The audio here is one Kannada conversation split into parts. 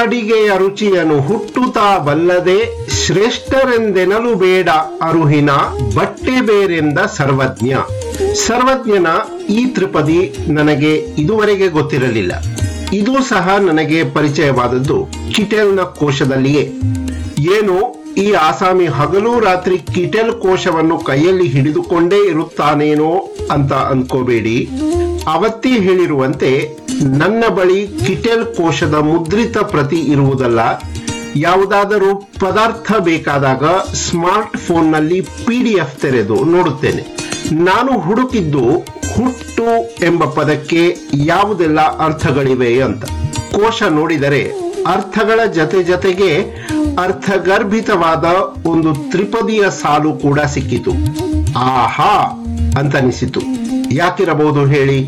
ಅಡಿಗೆಯ ರುಚಿಯನ್ನು ಹುಟ್ಟುತ್ತಾ ಬಲ್ಲದೆ ಶ್ರೇಷ್ಠರೆಂದೆನಲು ಬೇಡ ಅರುಹಿನ ಬಟ್ಟೆ ಬೇರೆಂದ ಸರ್ವಜ್ಞ ಸರ್ವಜ್ಞನ ಈ ತ್ರಿಪದಿ ನನಗೆ ಇದುವರೆಗೆ ಗೊತ್ತಿರಲಿಲ್ಲ ಇದು ಸಹ ನನಗೆ ಪರಿಚಯವಾದದ್ದು ಕಿಟೆಲ್ನ ಕೋಶದಲ್ಲಿಯೇ ಏನು ಈ ಆಸಾಮಿ ಹಗಲು ರಾತ್ರಿ ಕಿಟೆಲ್ ಕೋಶವನ್ನು ಕೈಯಲ್ಲಿ ಹಿಡಿದುಕೊಂಡೇ ಇರುತ್ತಾನೇನೋ ಅಂತ ಅನ್ಕೋಬೇಡಿ ಅವತ್ತೇ ಹೇಳಿರುವಂತೆ ನನ್ನ ಬಳಿ ಕಿಟೆಲ್ ಕೋಶದ ಮುದ್ರಿತ ಪ್ರತಿ ಇರುವುದಲ್ಲ ಯಾವುದಾದರೂ ಪದಾರ್ಥ ಬೇಕಾದಾಗ ಸ್ಮಾರ್ಟ್ ಫೋನ್ನಲ್ಲಿ ಪಿ ಡಿ ಎಫ್ ತೆರೆದು ನೋಡುತ್ತೇನೆ ನಾನು ಹುಡುಕಿದ್ದು ಹುಟ್ಟು ಎಂಬ ಪದಕ್ಕೆ ಯಾವುದೆಲ್ಲ ಅರ್ಥಗಳಿವೆ ಅಂತ ಕೋಶ ನೋಡಿದರೆ ಅರ್ಥಗಳ ಜತೆ ಜತೆಗೆ ಅರ್ಥಗರ್ಭಿತವಾದ ಒಂದು ತ್ರಿಪದಿಯ ಸಾಲು ಕೂಡ ಸಿಕ್ಕಿತು ಆಹಾ ಅಂತನಿಸಿತು ಯಾಕಿರಬಹುದು ಹೇಳಿ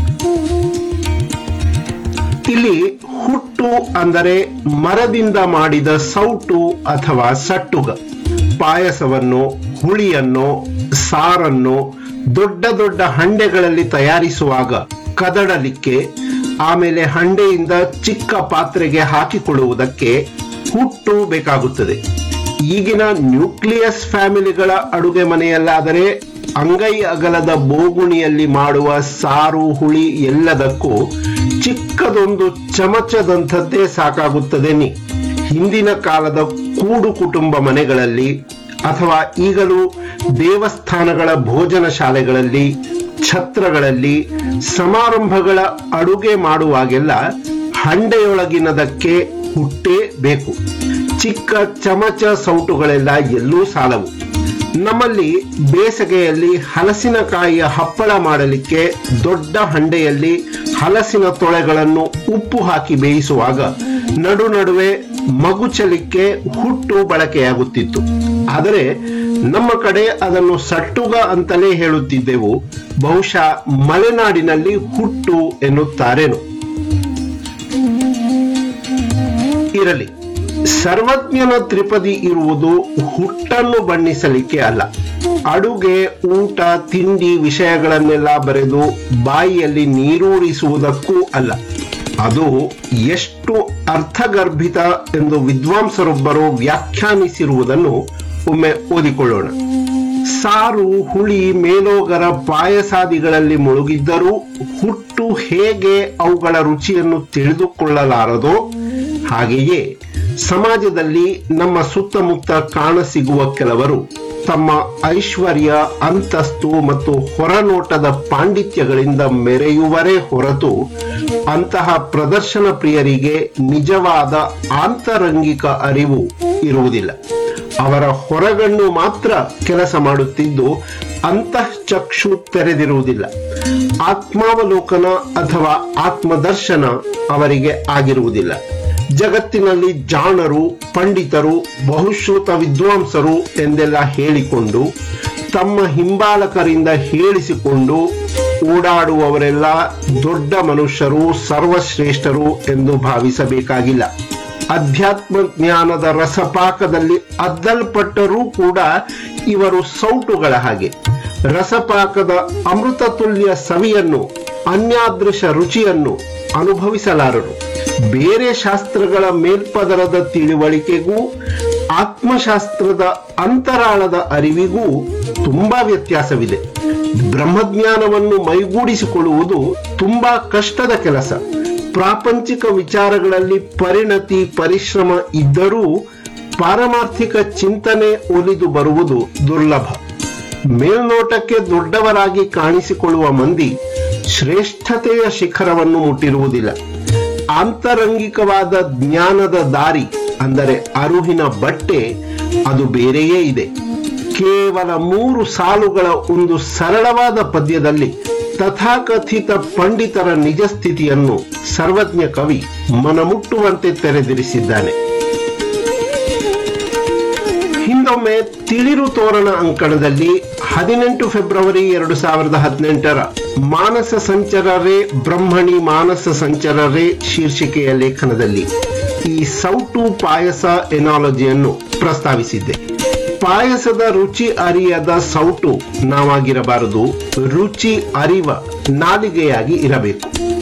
ಇಲ್ಲಿ ಹುಟ್ಟು ಅಂದರೆ ಮರದಿಂದ ಮಾಡಿದ ಸೌಟು ಅಥವಾ ಸಟ್ಟುಗ ಪಾಯಸವನ್ನು ಹುಳಿಯನ್ನು ಸಾರನ್ನು ದೊಡ್ಡ ದೊಡ್ಡ ಹಂಡೆಗಳಲ್ಲಿ ತಯಾರಿಸುವಾಗ ಕದಡಲಿಕ್ಕೆ ಆಮೇಲೆ ಹಂಡೆಯಿಂದ ಚಿಕ್ಕ ಪಾತ್ರೆಗೆ ಹಾಕಿಕೊಳ್ಳುವುದಕ್ಕೆ ಹುಟ್ಟು ಬೇಕಾಗುತ್ತದೆ ಈಗಿನ ನ್ಯೂಕ್ಲಿಯಸ್ ಫ್ಯಾಮಿಲಿಗಳ ಅಡುಗೆ ಮನೆಯಲ್ಲಾದರೆ ಅಂಗೈ ಅಗಲದ ಬೋಗುಣಿಯಲ್ಲಿ ಮಾಡುವ ಸಾರು ಹುಳಿ ಎಲ್ಲದಕ್ಕೂ ಚಿಕ್ಕದೊಂದು ಚಮಚದಂಥದ್ದೇ ಸಾಕಾಗುತ್ತದೆ ನೀ ಹಿಂದಿನ ಕಾಲದ ಕೂಡು ಕುಟುಂಬ ಮನೆಗಳಲ್ಲಿ ಅಥವಾ ಈಗಲೂ ದೇವಸ್ಥಾನಗಳ ಭೋಜನ ಶಾಲೆಗಳಲ್ಲಿ ಛತ್ರಗಳಲ್ಲಿ ಸಮಾರಂಭಗಳ ಅಡುಗೆ ಮಾಡುವಾಗೆಲ್ಲ ಹಂಡೆಯೊಳಗಿನದಕ್ಕೆ ಹುಟ್ಟೇ ಬೇಕು ಚಿಕ್ಕ ಚಮಚ ಸೌಟುಗಳೆಲ್ಲ ಎಲ್ಲೂ ಸಾಲವು ನಮ್ಮಲ್ಲಿ ಬೇಸಗೆಯಲ್ಲಿ ಹಲಸಿನಕಾಯಿಯ ಹಪ್ಪಳ ಮಾಡಲಿಕ್ಕೆ ದೊಡ್ಡ ಹಂಡೆಯಲ್ಲಿ ಹಲಸಿನ ತೊಳೆಗಳನ್ನು ಉಪ್ಪು ಹಾಕಿ ಬೇಯಿಸುವಾಗ ನಡು ನಡುವೆ ಮಗುಚಲಿಕ್ಕೆ ಹುಟ್ಟು ಬಳಕೆಯಾಗುತ್ತಿತ್ತು ಆದರೆ ನಮ್ಮ ಕಡೆ ಅದನ್ನು ಸಟ್ಟುಗ ಅಂತಲೇ ಹೇಳುತ್ತಿದ್ದೆವು ಬಹುಶಃ ಮಲೆನಾಡಿನಲ್ಲಿ ಹುಟ್ಟು ಎನ್ನುತ್ತಾರೇನು ಇರಲಿ ಸರ್ವಜ್ಞನ ತ್ರಿಪದಿ ಇರುವುದು ಹುಟ್ಟನ್ನು ಬಣ್ಣಿಸಲಿಕ್ಕೆ ಅಲ್ಲ ಅಡುಗೆ ಊಟ ತಿಂಡಿ ವಿಷಯಗಳನ್ನೆಲ್ಲ ಬರೆದು ಬಾಯಿಯಲ್ಲಿ ನೀರೂರಿಸುವುದಕ್ಕೂ ಅಲ್ಲ ಅದು ಎಷ್ಟು ಅರ್ಥಗರ್ಭಿತ ಎಂದು ವಿದ್ವಾಂಸರೊಬ್ಬರು ವ್ಯಾಖ್ಯಾನಿಸಿರುವುದನ್ನು ಒಮ್ಮೆ ಓದಿಕೊಳ್ಳೋಣ ಸಾರು ಹುಳಿ ಮೇಲೋಗರ ಪಾಯಸಾದಿಗಳಲ್ಲಿ ಮುಳುಗಿದ್ದರೂ ಹುಟ್ಟು ಹೇಗೆ ಅವುಗಳ ರುಚಿಯನ್ನು ತಿಳಿದುಕೊಳ್ಳಲಾರದೋ ಹಾಗೆಯೇ ಸಮಾಜದಲ್ಲಿ ನಮ್ಮ ಸುತ್ತಮುತ್ತ ಕಾಣಸಿಗುವ ಕೆಲವರು ತಮ್ಮ ಐಶ್ವರ್ಯ ಅಂತಸ್ತು ಮತ್ತು ಹೊರನೋಟದ ಪಾಂಡಿತ್ಯಗಳಿಂದ ಮೆರೆಯುವರೇ ಹೊರತು ಅಂತಹ ಪ್ರದರ್ಶನ ಪ್ರಿಯರಿಗೆ ನಿಜವಾದ ಆಂತರಂಗಿಕ ಅರಿವು ಇರುವುದಿಲ್ಲ ಅವರ ಹೊರಗಣ್ಣು ಮಾತ್ರ ಕೆಲಸ ಮಾಡುತ್ತಿದ್ದು ಅಂತಃಚಕ್ಷು ತೆರೆದಿರುವುದಿಲ್ಲ ಆತ್ಮಾವಲೋಕನ ಅಥವಾ ಆತ್ಮದರ್ಶನ ಅವರಿಗೆ ಆಗಿರುವುದಿಲ್ಲ ಜಗತ್ತಿನಲ್ಲಿ ಜಾಣರು ಪಂಡಿತರು ಬಹುಶ್ರುತ ವಿದ್ವಾಂಸರು ಎಂದೆಲ್ಲ ಹೇಳಿಕೊಂಡು ತಮ್ಮ ಹಿಂಬಾಲಕರಿಂದ ಹೇಳಿಸಿಕೊಂಡು ಓಡಾಡುವವರೆಲ್ಲ ದೊಡ್ಡ ಮನುಷ್ಯರು ಸರ್ವಶ್ರೇಷ್ಠರು ಎಂದು ಭಾವಿಸಬೇಕಾಗಿಲ್ಲ ಅಧ್ಯಾತ್ಮ ಜ್ಞಾನದ ರಸಪಾಕದಲ್ಲಿ ಅದ್ದಲ್ಪಟ್ಟರೂ ಕೂಡ ಇವರು ಸೌಟುಗಳ ಹಾಗೆ ರಸಪಾಕದ ಅಮೃತ ತುಲ್ಯ ಸವಿಯನ್ನು ಅನ್ಯಾದೃಶ ರುಚಿಯನ್ನು ಅನುಭವಿಸಲಾರರು ಬೇರೆ ಶಾಸ್ತ್ರಗಳ ಮೇಲ್ಪದರದ ತಿಳುವಳಿಕೆಗೂ ಆತ್ಮಶಾಸ್ತ್ರದ ಅಂತರಾಳದ ಅರಿವಿಗೂ ತುಂಬಾ ವ್ಯತ್ಯಾಸವಿದೆ ಬ್ರಹ್ಮಜ್ಞಾನವನ್ನು ಮೈಗೂಡಿಸಿಕೊಳ್ಳುವುದು ತುಂಬಾ ಕಷ್ಟದ ಕೆಲಸ ಪ್ರಾಪಂಚಿಕ ವಿಚಾರಗಳಲ್ಲಿ ಪರಿಣತಿ ಪರಿಶ್ರಮ ಇದ್ದರೂ ಪಾರಮಾರ್ಥಿಕ ಚಿಂತನೆ ಒಲಿದು ಬರುವುದು ದುರ್ಲಭ ಮೇಲ್ನೋಟಕ್ಕೆ ದೊಡ್ಡವರಾಗಿ ಕಾಣಿಸಿಕೊಳ್ಳುವ ಮಂದಿ ಶ್ರೇಷ್ಠತೆಯ ಶಿಖರವನ್ನು ಮುಟ್ಟಿರುವುದಿಲ್ಲ ಆಂತರಂಗಿಕವಾದ ಜ್ಞಾನದ ದಾರಿ ಅಂದರೆ ಅರುಹಿನ ಬಟ್ಟೆ ಅದು ಬೇರೆಯೇ ಇದೆ ಕೇವಲ ಮೂರು ಸಾಲುಗಳ ಒಂದು ಸರಳವಾದ ಪದ್ಯದಲ್ಲಿ ತಥಾಕಥಿತ ಪಂಡಿತರ ನಿಜ ಸ್ಥಿತಿಯನ್ನು ಸರ್ವಜ್ಞ ಕವಿ ಮನಮುಟ್ಟುವಂತೆ ತೆರೆದಿರಿಸಿದ್ದಾನೆ ಹಿಂದೊಮ್ಮೆ ತಿಳಿರು ತೋರಣ ಅಂಕಣದಲ್ಲಿ ಹದಿನೆಂಟು ಫೆಬ್ರವರಿ ಎರಡು ಸಾವಿರದ ಹದಿನೆಂಟರ ಮಾನಸ ಸಂಚರರೇ ಬ್ರಹ್ಮಣಿ ಮಾನಸ ಸಂಚರರೇ ಶೀರ್ಷಿಕೆಯ ಲೇಖನದಲ್ಲಿ ಈ ಸೌಟು ಪಾಯಸ ಎನಾಲಜಿಯನ್ನು ಪ್ರಸ್ತಾವಿಸಿದ್ದೆ ಪಾಯಸದ ರುಚಿ ಅರಿಯದ ಸೌಟು ನಾವಾಗಿರಬಾರದು ರುಚಿ ಅರಿವ ನಾಲಿಗೆಯಾಗಿ ಇರಬೇಕು